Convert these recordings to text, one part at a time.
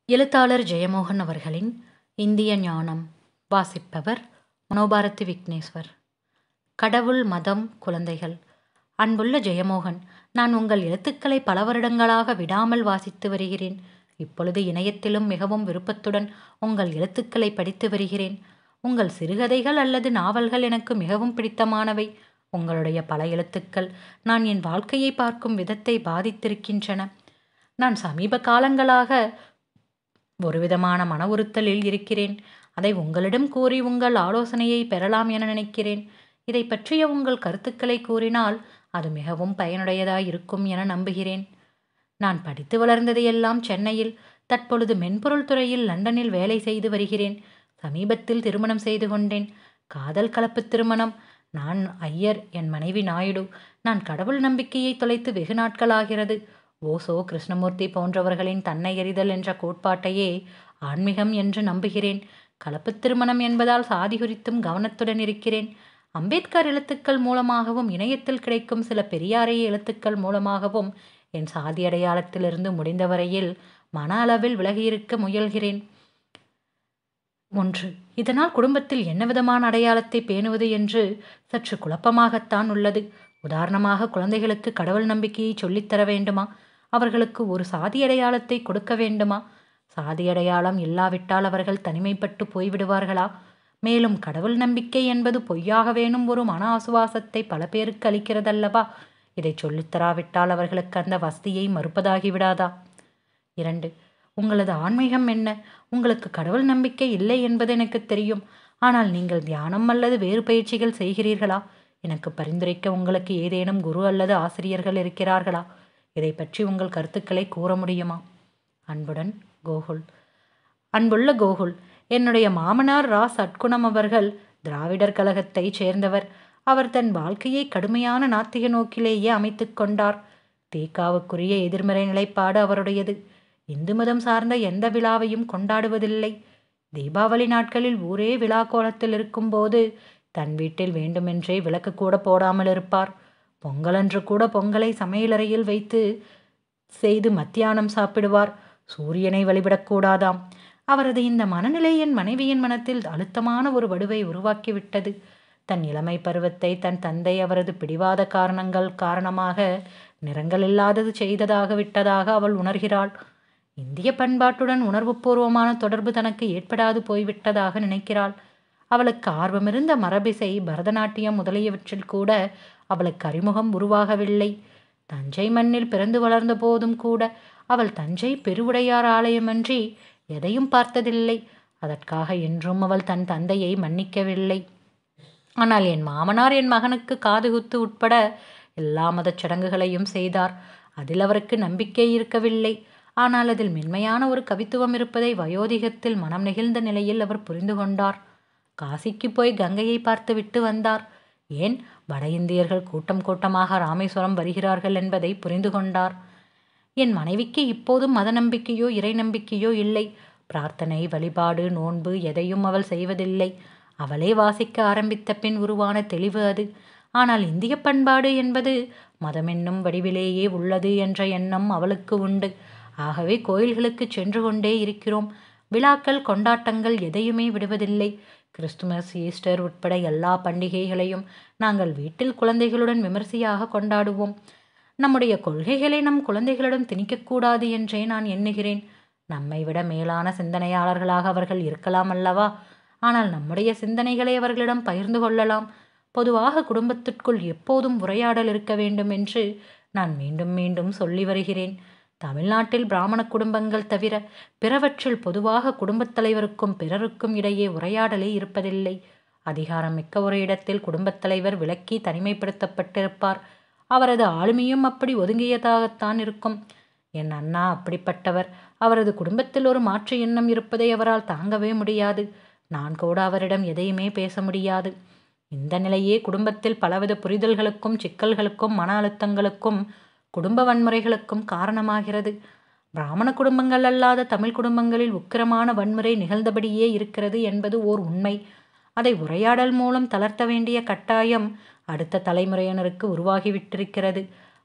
எழுத்தாளர் ஜெயமோகன் அவர்களின் இந்திய ஞானம் வாசிப்பவர் மனோபாரதி விக்னேஸ்வர் கடவுள் மதம் குழந்தைகள் அன்புள்ள ஜெயமோகன் நான் உங்கள் எழுத்துக்களை பல வருடங்களாக விடாமல் வாசித்து வருகிறேன் இப்பொழுது இணையத்திலும் மிகவும் விருப்பத்துடன் உங்கள் எழுத்துக்களை படித்து வருகிறேன் உங்கள் சிறுகதைகள் அல்லது நாவல்கள் எனக்கு மிகவும் பிடித்தமானவை உங்களுடைய பல எழுத்துக்கள் நான் என் வாழ்க்கையை பார்க்கும் விதத்தை பாதித்திருக்கின்றன நான் சமீப காலங்களாக ஒருவிதமான மன உறுத்தலில் இருக்கிறேன் அதை உங்களிடம் கூறி உங்கள் ஆலோசனையை பெறலாம் என நினைக்கிறேன் இதை பற்றிய உங்கள் கருத்துக்களை கூறினால் அது மிகவும் பயனுடையதாய் இருக்கும் என நம்புகிறேன் நான் படித்து வளர்ந்ததையெல்லாம் சென்னையில் தற்பொழுது மென்பொருள் துறையில் லண்டனில் வேலை செய்து வருகிறேன் சமீபத்தில் திருமணம் செய்து கொண்டேன் காதல் கலப்பு திருமணம் நான் ஐயர் என் மனைவி நாயுடு நான் கடவுள் நம்பிக்கையை தொலைத்து வெகு நாட்களாகிறது ஓசோ கிருஷ்ணமூர்த்தி போன்றவர்களின் தன்னை எறிதல் என்ற கோட்பாட்டையே ஆன்மீகம் என்று நம்புகிறேன் கலப்பு திருமணம் என்பதால் சாதி குறித்தும் கவனத்துடன் இருக்கிறேன் அம்பேத்கர் எழுத்துக்கள் மூலமாகவும் இணையத்தில் கிடைக்கும் சில பெரியாரைய எழுத்துக்கள் மூலமாகவும் என் சாதி அடையாளத்திலிருந்து முடிந்தவரையில் மன அளவில் விலகியிருக்க முயல்கிறேன் ஒன்று இதனால் குடும்பத்தில் என்ன விதமான அடையாளத்தை பேணுவது என்று சற்று குழப்பமாகத்தான் உள்ளது உதாரணமாக குழந்தைகளுக்கு கடவுள் நம்பிக்கையை சொல்லித்தர வேண்டுமா அவர்களுக்கு ஒரு சாதி அடையாளத்தை கொடுக்க வேண்டுமா சாதி அடையாளம் இல்லாவிட்டால் அவர்கள் தனிமைப்பட்டு போய்விடுவார்களா மேலும் கடவுள் நம்பிக்கை என்பது பொய்யாக வேணும் ஒரு மன ஆசுவாசத்தை பல பேருக்கு அளிக்கிறதல்லவா இதை சொல்லித்தராவிட்டால் அவர்களுக்கு அந்த வசதியை மறுப்பதாகி விடாதா இரண்டு உங்களது ஆன்மீகம் என்ன உங்களுக்கு கடவுள் நம்பிக்கை இல்லை என்பது எனக்கு தெரியும் ஆனால் நீங்கள் தியானம் அல்லது வேறு பயிற்சிகள் செய்கிறீர்களா எனக்கு பரிந்துரைக்க உங்களுக்கு ஏதேனும் குரு அல்லது ஆசிரியர்கள் இருக்கிறார்களா இதை பற்றி உங்கள் கருத்துக்களை கூற முடியுமா அன்புடன் கோகுல் அன்புள்ள கோகுல் என்னுடைய மாமனார் ரா சட்குணம் அவர்கள் திராவிடர் கழகத்தை சேர்ந்தவர் அவர் தன் வாழ்க்கையை கடுமையான நாத்திக நோக்கிலேயே அமைத்து கொண்டார் தீக்காவுக்குரிய எதிர்மறை நிலைப்பாடு அவருடையது இந்து மதம் சார்ந்த எந்த விழாவையும் கொண்டாடுவதில்லை தீபாவளி நாட்களில் ஊரே விழா கோலத்தில் இருக்கும்போது தன் வீட்டில் வேண்டுமென்றே விளக்கு கூட போடாமல் இருப்பார் பொங்கலன்று கூட பொங்கலை சமையலறையில் வைத்து செய்து மத்தியானம் சாப்பிடுவார் சூரியனை வழிபடக்கூடாதாம் அவரது இந்த மனநிலை என் மனைவியின் மனத்தில் அழுத்தமான ஒரு வடுவை உருவாக்கிவிட்டது தன் இளமை பருவத்தை தன் தந்தை அவரது பிடிவாத காரணங்கள் காரணமாக நிறங்கள் இல்லாதது செய்ததாக விட்டதாக அவள் உணர்கிறாள் இந்திய பண்பாட்டுடன் உணர்வுபூர்வமான தொடர்பு தனக்கு ஏற்படாது போய்விட்டதாக நினைக்கிறாள் அவளுக்கு ஆர்வமிருந்த மரபிசை பரதநாட்டியம் முதலியவற்றில் கூட அவளுக்கு அறிமுகம் உருவாகவில்லை தஞ்சை மண்ணில் பிறந்து வளர்ந்த போதும் கூட அவள் தஞ்சை பெருவுடையார் ஆலயமன்றி எதையும் பார்த்ததில்லை அதற்காக என்றும் அவள் தன் தந்தையை மன்னிக்கவில்லை ஆனால் என் மாமனார் என் மகனுக்கு காதுகுத்து உட்பட எல்லா மதச் சடங்குகளையும் செய்தார் அதில் அவருக்கு நம்பிக்கை இருக்கவில்லை ஆனால் அதில் மென்மையான ஒரு கவித்துவம் இருப்பதை வயோதிகத்தில் மனம் நெகிழ்ந்த நிலையில் அவர் புரிந்து கொண்டார் காசிக்கு போய் கங்கையை பார்த்து விட்டு வந்தார் ஏன் வட இந்தியர்கள் கூட்டம் கூட்டமாக ராமேஸ்வரம் வருகிறார்கள் என்பதை புரிந்து கொண்டார் என் மனைவிக்கு இப்போதும் மத நம்பிக்கையோ இறை நம்பிக்கையோ இல்லை பிரார்த்தனை வழிபாடு நோன்பு எதையும் அவள் செய்வதில்லை அவளே வாசிக்க ஆரம்பித்த பின் உருவான தெளிவு அது ஆனால் இந்திய பண்பாடு என்பது மதமென்னும் வடிவிலேயே உள்ளது என்ற எண்ணம் அவளுக்கு உண்டு ஆகவே கோயில்களுக்கு சென்று கொண்டே இருக்கிறோம் விழாக்கள் கொண்டாட்டங்கள் எதையுமே விடுவதில்லை கிறிஸ்துமஸ் ஈஸ்டர் உட்பட எல்லா பண்டிகைகளையும் நாங்கள் வீட்டில் குழந்தைகளுடன் விமர்சையாக கொண்டாடுவோம் நம்முடைய கொள்கைகளை நம் குழந்தைகளிடம் திணிக்கக்கூடாது என்றே நான் எண்ணுகிறேன் நம்மை விட மேலான சிந்தனையாளர்களாக அவர்கள் இருக்கலாம் அல்லவா ஆனால் நம்முடைய சிந்தனைகளை அவர்களிடம் பகிர்ந்து கொள்ளலாம் பொதுவாக குடும்பத்திற்குள் எப்போதும் உரையாடல் இருக்க வேண்டும் என்று நான் மீண்டும் மீண்டும் சொல்லி வருகிறேன் தமிழ்நாட்டில் பிராமண குடும்பங்கள் தவிர பிறவற்றில் பொதுவாக குடும்பத் தலைவருக்கும் பிறருக்கும் இடையே உரையாடலே இருப்பதில்லை அதிகாரம் மிக்க ஒரு இடத்தில் குடும்பத் தலைவர் விலக்கி தனிமைப்படுத்தப்பட்டிருப்பார் அவரது ஆளுமையும் அப்படி ஒதுங்கியதாகத்தான் இருக்கும் என் அண்ணா அப்படிப்பட்டவர் அவரது குடும்பத்தில் ஒரு மாற்று எண்ணம் இருப்பதை அவரால் தாங்கவே முடியாது நான் கூட அவரிடம் எதையுமே பேச முடியாது இந்த நிலையே குடும்பத்தில் பலவித புரிதல்களுக்கும் சிக்கல்களுக்கும் மன அழுத்தங்களுக்கும் குடும்ப வன்முறைகளுக்கும் காரணமாகிறது பிராமண குடும்பங்கள் அல்லாத தமிழ் குடும்பங்களில் உக்கிரமான வன்முறை நிகழ்ந்தபடியே இருக்கிறது என்பது ஓர் உண்மை அதை உரையாடல் மூலம் தளர்த்த வேண்டிய கட்டாயம் அடுத்த தலைமுறையினருக்கு உருவாகிவிட்டிருக்கிறது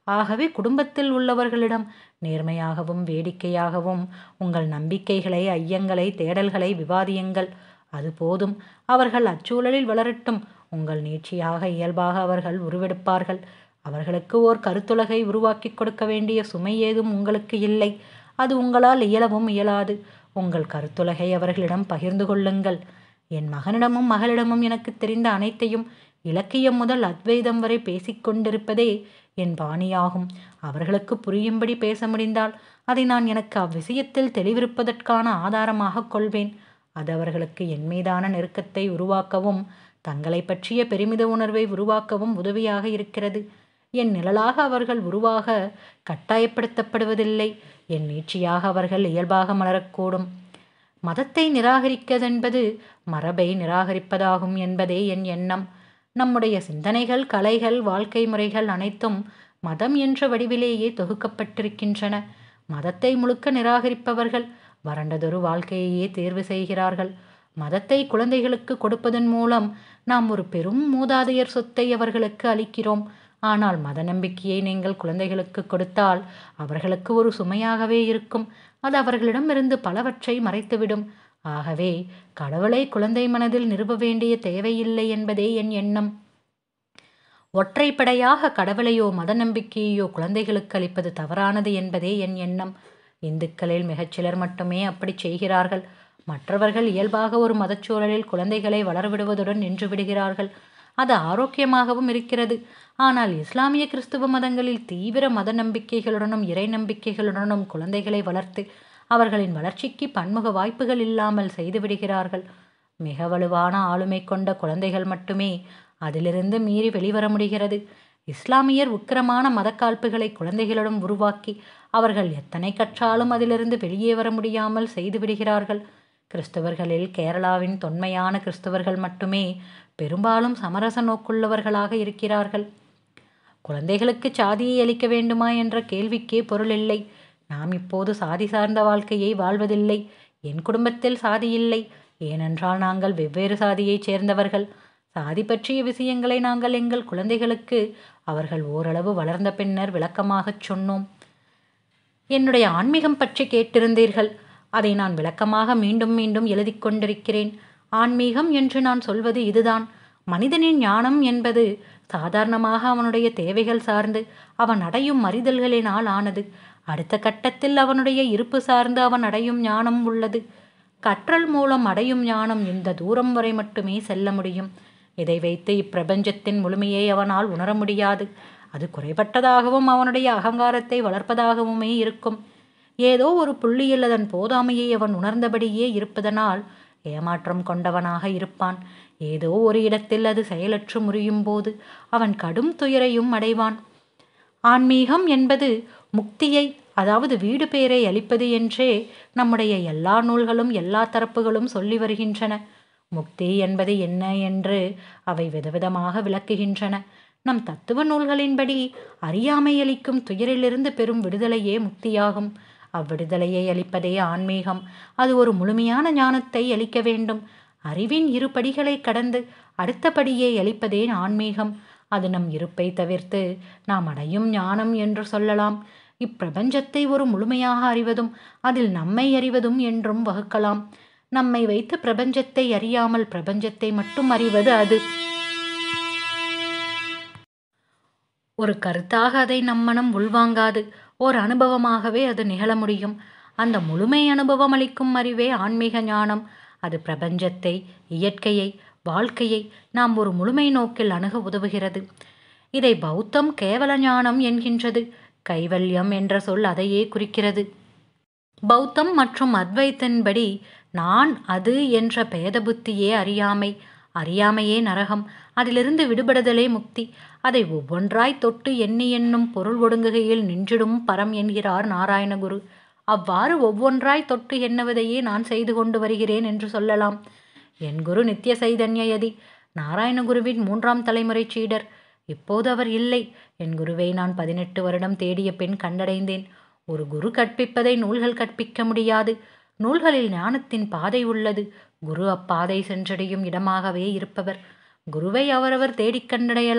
ஆகவே குடும்பத்தில் உள்ளவர்களிடம் நேர்மையாகவும் வேடிக்கையாகவும் உங்கள் நம்பிக்கைகளை ஐயங்களை தேடல்களை விவாதியுங்கள் அது போதும் அவர்கள் அச்சூழலில் வளரட்டும் உங்கள் நீட்சியாக இயல்பாக அவர்கள் உருவெடுப்பார்கள் அவர்களுக்கு ஓர் கருத்துலகை உருவாக்கி கொடுக்க வேண்டிய சுமை ஏதும் உங்களுக்கு இல்லை அது உங்களால் இயலவும் இயலாது உங்கள் கருத்துலகை அவர்களிடம் பகிர்ந்து கொள்ளுங்கள் என் மகனிடமும் மகளிடமும் எனக்கு தெரிந்த அனைத்தையும் இலக்கியம் முதல் அத்வைதம் வரை பேசிக்கொண்டிருப்பதே என் பாணியாகும் அவர்களுக்கு புரியும்படி பேச முடிந்தால் அதை நான் எனக்கு அவ்விஷயத்தில் தெளிவிருப்பதற்கான ஆதாரமாக கொள்வேன் அது அவர்களுக்கு என் மீதான நெருக்கத்தை உருவாக்கவும் தங்களை பற்றிய பெருமித உணர்வை உருவாக்கவும் உதவியாக இருக்கிறது என் நிழலாக அவர்கள் உருவாக கட்டாயப்படுத்தப்படுவதில்லை என் நீட்சியாக அவர்கள் இயல்பாக மலரக்கூடும் மதத்தை நிராகரிக்கதென்பது மரபை நிராகரிப்பதாகும் என்பதே என் எண்ணம் நம்முடைய சிந்தனைகள் கலைகள் வாழ்க்கை முறைகள் அனைத்தும் மதம் என்ற வடிவிலேயே தொகுக்கப்பட்டிருக்கின்றன மதத்தை முழுக்க நிராகரிப்பவர்கள் வறண்டதொரு வாழ்க்கையையே தேர்வு செய்கிறார்கள் மதத்தை குழந்தைகளுக்கு கொடுப்பதன் மூலம் நாம் ஒரு பெரும் மூதாதையர் சொத்தை அவர்களுக்கு அளிக்கிறோம் ஆனால் மத நம்பிக்கையை நீங்கள் குழந்தைகளுக்கு கொடுத்தால் அவர்களுக்கு ஒரு சுமையாகவே இருக்கும் அது அவர்களிடமிருந்து பலவற்றை மறைத்துவிடும் ஆகவே கடவுளை குழந்தை மனதில் நிறுவ வேண்டிய தேவையில்லை என்பதே என் எண்ணம் ஒற்றைப்படையாக கடவுளையோ மத நம்பிக்கையோ குழந்தைகளுக்கு அளிப்பது தவறானது என்பதே என் எண்ணம் இந்துக்களில் மிகச்சிலர் மட்டுமே அப்படி செய்கிறார்கள் மற்றவர்கள் இயல்பாக ஒரு மதச்சூழலில் குழந்தைகளை வளர்விடுவதுடன் நின்று விடுகிறார்கள் அது ஆரோக்கியமாகவும் இருக்கிறது ஆனால் இஸ்லாமிய கிறிஸ்துவ மதங்களில் தீவிர மத நம்பிக்கைகளுடனும் இறை நம்பிக்கைகளுடனும் குழந்தைகளை வளர்த்து அவர்களின் வளர்ச்சிக்கு பன்முக வாய்ப்புகள் இல்லாமல் செய்துவிடுகிறார்கள் மிக வலுவான ஆளுமை கொண்ட குழந்தைகள் மட்டுமே அதிலிருந்து மீறி வெளிவர முடிகிறது இஸ்லாமியர் உக்கிரமான மதக்காழ்ப்புகளை குழந்தைகளிடம் உருவாக்கி அவர்கள் எத்தனை கற்றாலும் அதிலிருந்து வெளியே வர முடியாமல் செய்துவிடுகிறார்கள் கிறிஸ்தவர்களில் கேரளாவின் தொன்மையான கிறிஸ்தவர்கள் மட்டுமே பெரும்பாலும் சமரச நோக்குள்ளவர்களாக இருக்கிறார்கள் குழந்தைகளுக்கு சாதியை அளிக்க வேண்டுமா என்ற கேள்விக்கே பொருள் இல்லை நாம் இப்போது சாதி சார்ந்த வாழ்க்கையை வாழ்வதில்லை என் குடும்பத்தில் சாதி இல்லை ஏனென்றால் நாங்கள் வெவ்வேறு சாதியைச் சேர்ந்தவர்கள் சாதி பற்றிய விஷயங்களை நாங்கள் எங்கள் குழந்தைகளுக்கு அவர்கள் ஓரளவு வளர்ந்த பின்னர் விளக்கமாகச் சொன்னோம் என்னுடைய ஆன்மீகம் பற்றி கேட்டிருந்தீர்கள் அதை நான் விளக்கமாக மீண்டும் மீண்டும் எழுதி கொண்டிருக்கிறேன் ஆன்மீகம் என்று நான் சொல்வது இதுதான் மனிதனின் ஞானம் என்பது சாதாரணமாக அவனுடைய தேவைகள் சார்ந்து அவன் அடையும் அறிதல்களினால் ஆனது அடுத்த கட்டத்தில் அவனுடைய இருப்பு சார்ந்து அவன் அடையும் ஞானம் உள்ளது கற்றல் மூலம் அடையும் ஞானம் இந்த தூரம் வரை மட்டுமே செல்ல முடியும் இதை வைத்து இப்பிரபஞ்சத்தின் முழுமையை அவனால் உணர முடியாது அது குறைபட்டதாகவும் அவனுடைய அகங்காரத்தை வளர்ப்பதாகவுமே இருக்கும் ஏதோ ஒரு புள்ளியில் அதன் போதாமையை அவன் உணர்ந்தபடியே இருப்பதனால் ஏமாற்றம் கொண்டவனாக இருப்பான் ஏதோ ஒரு இடத்தில் அது செயலற்று முறியும் போது அவன் கடும் துயரையும் அடைவான் ஆன்மீகம் என்பது முக்தியை அதாவது வீடு பேரை அளிப்பது என்றே நம்முடைய எல்லா நூல்களும் எல்லா தரப்புகளும் சொல்லி வருகின்றன முக்தி என்பது என்ன என்று அவை விதவிதமாக விளக்குகின்றன நம் தத்துவ நூல்களின்படி அறியாமை அளிக்கும் துயரிலிருந்து பெறும் விடுதலையே முக்தியாகும் அவ்விடுதலையை அளிப்பதே ஆன்மீகம் அது ஒரு முழுமையான ஞானத்தை அளிக்க வேண்டும் அறிவின் இரு படிகளை கடந்து அடுத்த படியை அளிப்பதே ஆன்மீகம் அது நம் இருப்பை தவிர்த்து நாம் அடையும் ஞானம் என்று சொல்லலாம் இப்பிரபஞ்சத்தை ஒரு முழுமையாக அறிவதும் அதில் நம்மை அறிவதும் என்றும் வகுக்கலாம் நம்மை வைத்து பிரபஞ்சத்தை அறியாமல் பிரபஞ்சத்தை மட்டும் அறிவது அது ஒரு கருத்தாக அதை நம் மனம் உள்வாங்காது ஓர் அனுபவமாகவே அது நிகழ முடியும் அந்த முழுமை அனுபவம் அளிக்கும் அறிவே ஆன்மீக ஞானம் அது பிரபஞ்சத்தை இயற்கையை வாழ்க்கையை நாம் ஒரு முழுமை நோக்கில் அணுக உதவுகிறது இதை பௌத்தம் கேவல ஞானம் என்கின்றது கைவல்யம் என்ற சொல் அதையே குறிக்கிறது பௌத்தம் மற்றும் அத்வைத்தின்படி நான் அது என்ற பேத புத்தியே அறியாமை அறியாமையே நரகம் அதிலிருந்து விடுபடுதலே முக்தி அதை ஒவ்வொன்றாய் தொட்டு எண்ணி என்னும் பொருள் ஒடுங்குகையில் நின்றிடும் பரம் என்கிறார் நாராயணகுரு அவ்வாறு ஒவ்வொன்றாய் தொட்டு எண்ணுவதையே நான் செய்து கொண்டு வருகிறேன் என்று சொல்லலாம் என் குரு நித்திய சைதன்யயதி நாராயணகுருவின் மூன்றாம் தலைமுறை சீடர் இப்போது அவர் இல்லை என் குருவை நான் பதினெட்டு வருடம் தேடிய பின் கண்டடைந்தேன் ஒரு குரு கற்பிப்பதை நூல்கள் கற்பிக்க முடியாது நூல்களில் ஞானத்தின் பாதை உள்ளது குரு அப்பாதை சென்றடையும் இடமாகவே இருப்பவர் குருவை அவரவர் தேடிக் கண்டடையலாம்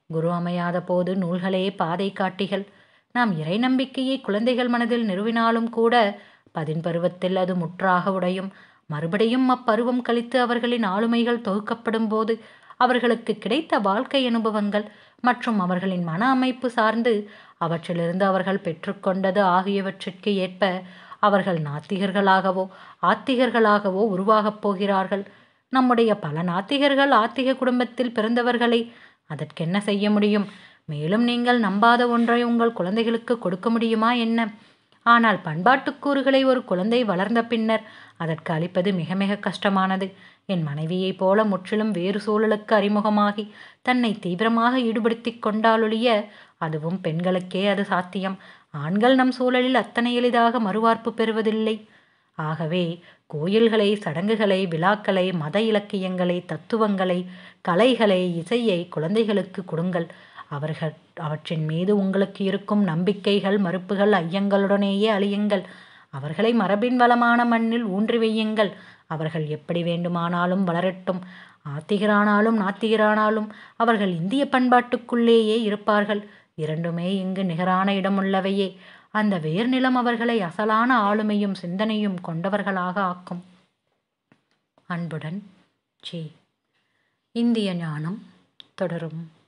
குரு அமையாத போது நூல்களே பாதை காட்டிகள் நாம் இறை நம்பிக்கையை குழந்தைகள் மனதில் நிறுவினாலும் கூட பதின் பருவத்தில் அது முற்றாக உடையும் மறுபடியும் அப்பருவம் கழித்து அவர்களின் ஆளுமைகள் தொகுக்கப்படும் போது அவர்களுக்கு கிடைத்த வாழ்க்கை அனுபவங்கள் மற்றும் அவர்களின் மன அமைப்பு சார்ந்து அவற்றிலிருந்து அவர்கள் பெற்றுக்கொண்டது ஆகியவற்றிற்கு ஏற்ப அவர்கள் நாத்திகர்களாகவோ ஆத்திகர்களாகவோ உருவாகப் போகிறார்கள் நம்முடைய பல நாத்திகர்கள் ஆத்திக குடும்பத்தில் பிறந்தவர்களை அதற்கென்ன செய்ய முடியும் மேலும் நீங்கள் நம்பாத ஒன்றை உங்கள் குழந்தைகளுக்கு கொடுக்க முடியுமா என்ன ஆனால் பண்பாட்டுக்கூறுகளை ஒரு குழந்தை வளர்ந்த பின்னர் அதற்கு அளிப்பது மிக மிக கஷ்டமானது என் மனைவியைப் போல முற்றிலும் வேறு சூழலுக்கு அறிமுகமாகி தன்னை தீவிரமாக ஈடுபடுத்திக் கொண்டாலொழிய அதுவும் பெண்களுக்கே அது சாத்தியம் ஆண்கள் நம் சூழலில் அத்தனை எளிதாக மறுவார்ப்பு பெறுவதில்லை ஆகவே கோயில்களை சடங்குகளை விழாக்களை மத இலக்கியங்களை தத்துவங்களை கலைகளை இசையை குழந்தைகளுக்கு கொடுங்கள் அவர்கள் அவற்றின் மீது உங்களுக்கு இருக்கும் நம்பிக்கைகள் மறுப்புகள் ஐயங்களுடனேயே அழியுங்கள் அவர்களை மரபின் வளமான மண்ணில் ஊன்றி வையுங்கள் அவர்கள் எப்படி வேண்டுமானாலும் வளரட்டும் ஆத்திகரானாலும் நாத்திகரானாலும் அவர்கள் இந்திய பண்பாட்டுக்குள்ளேயே இருப்பார்கள் இரண்டுமே இங்கு நிகரான இடமுள்ளவையே அந்த வேர்நிலம் அவர்களை அசலான ஆளுமையும் சிந்தனையும் கொண்டவர்களாக ஆக்கும் அன்புடன் ஜி இந்திய ஞானம் தொடரும்